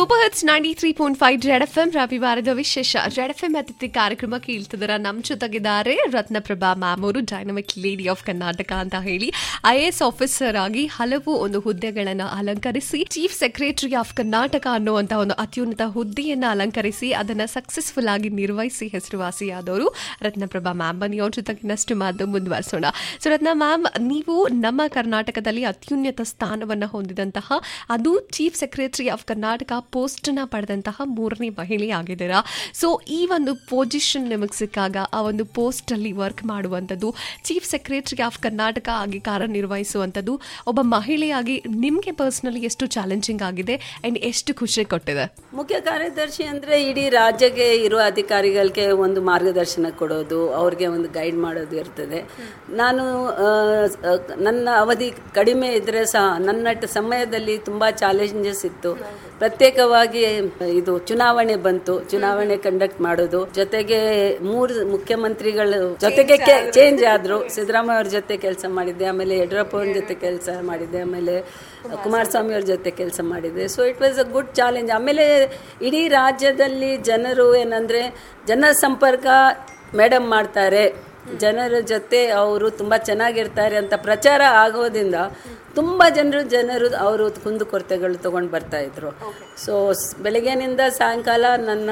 super hits ninety three point five Z F M ರವಿವಾರದ ವಿಶೇಷ Z F M ಅತಿಥಿ ಕಾರ್ಯಕ್ರಮ ಕೇಳ್ತಿದಾರ ನಮ್ಮ ಜೊತೆಗಿದ್ದಾರೆ ರತ್ನಪ್ರಭಾ ಮ್ಯಾಮ್ ಅವರು ಡೈನಮಿಕ್ ಲೇಡಿ ಆಫ್ ಕರ್ನಾಟಕ ಅಂತ ಹೇಳಿ ಐ ಎಸ್ ಆಫೀಸರ್ ಆಗಿ ಹಲವು ಒಂದು ಹುದ್ದೆಗಳನ್ನು ಅಲಂಕರಿಸಿ ಚೀಫ್ ಸೆಕ್ರೆಟರಿ ಆಫ್ ಕರ್ನಾಟಕ ಅನ್ನುವಂತಹ ಒಂದು ಅತ್ಯುನ್ನತ ಹುದ್ದೆಯನ್ನ ಅಲಂಕರಿಸಿ ಅದನ್ನ ಸಕ್ಸಸ್ಫುಲ್ ಆಗಿ ನಿರ್ವಹಿಸಿ ಹೆಸರುವಾಸಿಯಾದವರು ರತ್ನಪ್ರಭಾ ಮ್ಯಾಮ್ ಬನ್ನಿ ಅವ್ರ ಜೊತೆಗೆ ಇನ್ನಷ್ಟು ಮಾತು ಮುಂದುವರಿಸೋಣ ಸೊ ರತ್ನ ಮ್ಯಾಮ್ ನೀವು ನಮ್ಮ ಕರ್ನಾಟಕದಲ್ಲಿ ಅತ್ಯುನ್ನತ ಸ್ಥಾನವನ್ನು ಹೊಂದಿದಂತಹ ಅದು ಚೀಫ್ ಸೆಕ್ರೆಟರಿ ಆಫ್ ಕರ್ನಾಟಕ ಪೋಸ್ಟ್ನ ಪಡೆದಂತಹ ಮೂರನೇ ಮಹಿಳೆ ಆಗಿದ್ದೀರಾ ಸೊ ಈ ಒಂದು ಪೊಸಿಷನ್ ನಿಮಗೆ ಸಿಕ್ಕಾಗ ಆ ಒಂದು ಪೋಸ್ಟಲ್ಲಿ ವರ್ಕ್ ಮಾಡುವಂಥದ್ದು ಚೀಫ್ ಸೆಕ್ರೆಟರಿ ಆಫ್ ಕರ್ನಾಟಕ ಆಗಿ ಕಾರ್ಯನಿರ್ವಹಿಸುವಂಥದ್ದು ಒಬ್ಬ ಮಹಿಳೆಯಾಗಿ ನಿಮಗೆ ಪರ್ಸ್ನಲಿ ಎಷ್ಟು ಚಾಲೆಂಜಿಂಗ್ ಆಗಿದೆ ಆ್ಯಂಡ್ ಎಷ್ಟು ಖುಷಿ ಕೊಟ್ಟಿದೆ ಮುಖ್ಯ ಕಾರ್ಯದರ್ಶಿ ಅಂದರೆ ಇಡೀ ರಾಜ್ಯಕ್ಕೆ ಇರುವ ಅಧಿಕಾರಿಗಳಿಗೆ ಒಂದು ಮಾರ್ಗದರ್ಶನ ಕೊಡೋದು ಅವ್ರಿಗೆ ಒಂದು ಗೈಡ್ ಮಾಡೋದು ಇರ್ತದೆ ನಾನು ಆ, ಆ, ನನ್ನ ಅವಧಿ ಕಡಿಮೆ ಇದ್ದರೆ ಸಹ ನನ್ನ ಟ- ಸಮಯದಲ್ಲಿ ತುಂಬ ಚಾಲೆಂಜಸ್ ಇತ್ತು ಪ್ರತ್ಯೇಕವಾಗಿ ಇದು ಚುನಾವಣೆ ಬಂತು ಚುನಾವಣೆ ಕಂಡಕ್ಟ್ ಮಾಡೋದು ಜೊತೆಗೆ ಮೂರು ಮುಖ್ಯಮಂತ್ರಿಗಳು ಜೊತೆಗೆ ಚೇಂಜ್ ಆದ್ರು ಸಿದ್ದರಾಮಯ್ಯ ಅವ್ರ ಜೊತೆ ಕೆಲಸ ಮಾಡಿದ್ದೆ ಆಮೇಲೆ ಯಡಿಯೂರಪ್ಪ ಅವ್ರ ಜೊತೆ ಕೆಲಸ ಮಾಡಿದ್ದೆ ಆಮೇಲೆ ಕುಮಾರಸ್ವಾಮಿ ಅವ್ರ ಜೊತೆ ಕೆಲಸ ಮಾಡಿದ್ದೆ so it was a good challenge ಆಮೇಲೆ ಇಡೀ ರಾಜ್ಯದಲ್ಲಿ ಜನರು ಏನಂದ್ರೆ ಜನ ಸಂಪರ್ಕ ಮೇಡಮ್ ಮಾಡ್ತಾರೆ ಜನರ ಜೊತೆ ಅವರು ತುಂಬ ಚೆನ್ನಾಗಿರ್ತಾರೆ ಅಂತ ಪ್ರಚಾರ ಆಗೋದ್ರಿಂದ ತುಂಬ ಜನರು ಜನರು ಅವರು ಕುಂದುಕೊರತೆಗಳು ತೊಗೊಂಡು ಬರ್ತಾ ಇದ್ರು ಸೊ ಬೆಳಗ್ಗೆನಿಂದ ಸಾಯಂಕಾಲ ನನ್ನ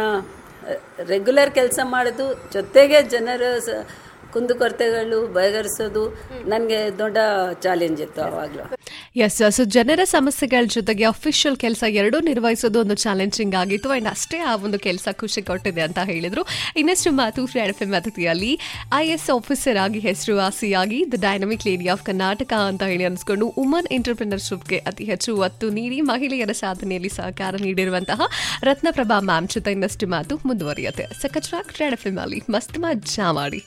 ರೆಗ್ಯುಲರ್ ಕೆಲಸ ಮಾಡೋದು ಜೊತೆಗೆ ಜನರ ಸ- ಕುಂದುಕೊರತೆಗಳು ಬಗೆಹರಿಸೋದು ನನಗೆ ದೊಡ್ಡ ಚಾಲೆಂಜ್ ಇತ್ತು ಆವಾಗಲೂ ಎಸ್ ಸೊ ಜನರ ಸಮಸ್ಯೆಗಳ ಜೊತೆಗೆ ಅಫಿಷಿಯಲ್ ಕೆಲಸ ಎರಡೂ ನಿರ್ವಹಿಸೋದು ಒಂದು ಚಾಲೆಂಜಿಂಗ್ ಆಗಿತ್ತು ಅಂಡ್ ಅಷ್ಟೇ ಆ ಒಂದು ಕೆಲಸ ಖುಷಿ ಕೊಟ್ಟಿದೆ ಅಂತ ಹೇಳಿದ್ರು ಇನ್ನಷ್ಟು ಮಾತು ಫ್ರೆಂಡ್ ಎಫ್ ಎಂ ಅತಿಥಿಯಲ್ಲಿ ಐ ಎಸ್ ಆಫೀಸರ್ ಆಗಿ ಹೆಸರುವಾಸಿಯಾಗಿ the dynamic lady of Karnataka ಅಂತ ಹೇಳಿ ಅನಿಸ್ಕೊಂಡು ವುಮನ್ ಎಂಟರ್ಪ್ರಿನರ್ಶಿಪ್ಗೆ ಅತಿ ಹೆಚ್ಚು ಒತ್ತು ನೀಡಿ ಮಹಿಳೆಯರ ಸಾಧನೆಯಲ್ಲಿ ಸಹಕಾರ ನೀಡಿರುವಂತಹ ರತ್ನಪ್ರಭಾ ಮ್ಯಾಮ್ ಜೊತೆ ಇನ್ನಷ್ಟು ಮಾತು ಮುಂದುವರಿಯುತ್ತೆ ಸಕಚ್ರಾಕ್ ಫ್ರೆಂಡ್ ಎಫ್ ಎಂ ಅಲ್ಲಿ ಮಸ್ತ್ ಮಜ್ಜಾ ಮಾಡಿ